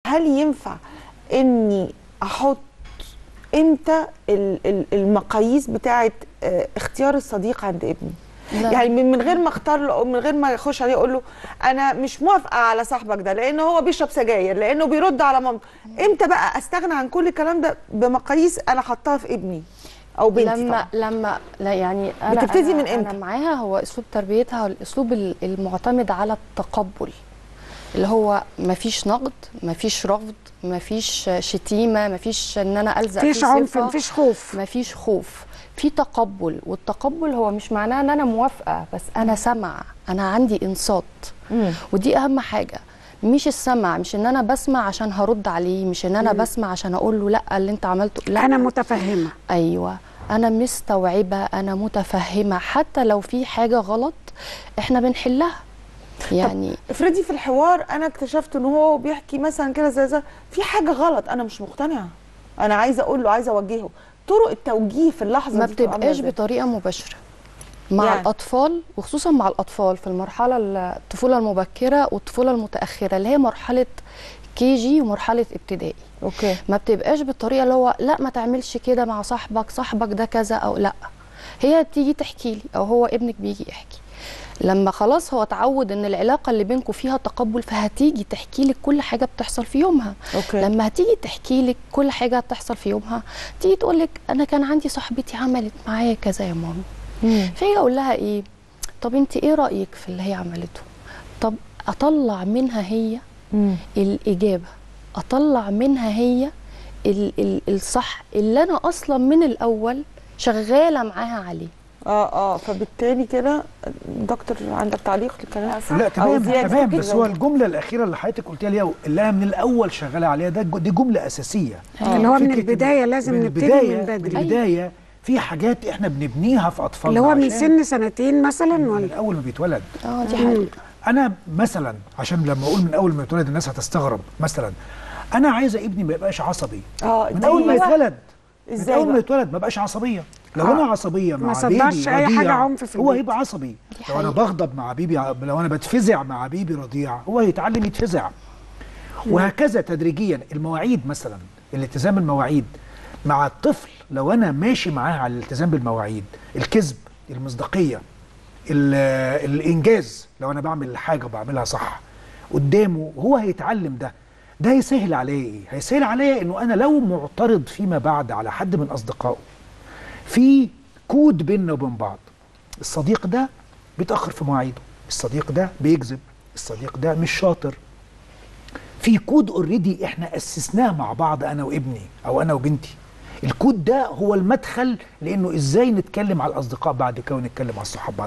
هل ينفع اني احط امتى ال- ال- المقاييس بتاعه آه، اختيار الصديق عند ابني لا. يعني من من غير ما اختار له من غير ما يخش عليه اقول له انا مش موافقه على صاحبك ده لانه هو بيشرب سجاير لانه بيرد على مامته امتى بقى استغنى عن كل الكلام ده بمقاييس انا حطاها في ابني او بنتي لما طبعا. لما لا يعني أنا بتبتدي أنا من إمتى؟ انا معاها هو اسلوب تربيتها الاسلوب ال- المعتمد على التقبل اللي هو مفيش نقد مفيش رفض مفيش شتيمه مفيش ان انا الزق مفيش في عنف صفة، مفيش خوف مفيش خوف في تقبل والتقبل هو مش معناه ان انا موافقه بس انا سمع انا عندي انصات مم. ودي اهم حاجه مش السمع مش ان انا بسمع عشان هرد عليه مش ان انا بسمع عشان اقول له لا اللي انت عملته لا انا متفهمه ايوه انا مستوعبه انا متفهمه حتى لو في حاجه غلط احنا بنحلها يعني افرضي في الحوار انا اكتشفت ان هو بيحكي مثلا كده زي زي في حاجه غلط انا مش مقتنعه انا عايزه اقول له عايزه اوجهه طرق التوجيه في اللحظه ما دي بتبقى عاملة بتبقاش إزاي؟ بطريقه مباشره مع يعني؟ يعني. الاطفال وخصوصا مع الاطفال في المرحله ال- الطفوله المبكره والطفوله المتاخره اللي هي مرحله كي جي ومرحله ابتدائي اوكي ما بتبقاش بالطريقه اللي هو لا ما تعملش كده مع صاحبك صاحبك ده كذا او لا هي بتيجي تحكي لي او هو ابنك بيجي يحكي لما خلاص هو اتعود ان العلاقه اللي بينكم فيها تقبل فهتيجي تحكي لك كل حاجه بتحصل في يومها اوكي لما هتيجي تحكي لك كل حاجه بتحصل في يومها تيجي تقول لك انا كان عندي صاحبتي عملت معايا كذا يا ماما مم. فاجي اقول لها ايه طب انت ايه رايك في اللي هي عملته طب اطلع منها هي مم. الاجابه اطلع منها هي ال ال الصح اللي انا اصلا من الاول شغاله معاها عليه اه اه فبالتالي كده دكتور عندك تعليق للكلام لا أو تمام زيادة تمام كده بس زي هو ده. الجمله الاخيره اللي حضرتك قلتيها ليها اللي انا من الاول شغاله عليها ده دي جمله اساسيه اللي هو من فكرة إن البدايه لازم من نبتدي البداية من بدري من البدايه في حاجات احنا بنبنيها في اطفالنا اللي هو من عشان سن سنتين مثلا من ولا اول ما بيتولد اه دي حقيقه انا مثلا عشان لما اقول من اول ما يتولد الناس هتستغرب مثلا انا عايزه ابني ما يبقاش عصبي اه من اول ما أيوة. يتولد من ازاي اول ما بقى؟ يتولد ما بقاش عصبيه لو آه. انا عصبيه مع ما صدقش بيبي أي رضيع، حاجة عنف في هو البيت. هيبقى عصبي دي لو انا حقيقة. بغضب مع بيبي لو انا بتفزع مع بيبي رضيع هو هيتعلم يتفزع وهكذا تدريجيا المواعيد مثلا الالتزام المواعيد مع الطفل لو انا ماشي معاه على الالتزام بالمواعيد الكذب المصداقيه ال- الانجاز لو انا بعمل حاجه بعملها صح قدامه هو هيتعلم ده ده هيسهل عليا ايه هيسهل عليا انه انا لو معترض فيما بعد على حد من اصدقائه في كود بيننا وبين بعض الصديق ده بيتاخر في مواعيده الصديق ده بيكذب الصديق ده مش شاطر في كود اوريدي احنا اسسناه مع بعض انا وابني او انا وبنتي الكود ده هو المدخل لانه ازاي نتكلم على الاصدقاء بعد كده ونتكلم على الصحاب بعد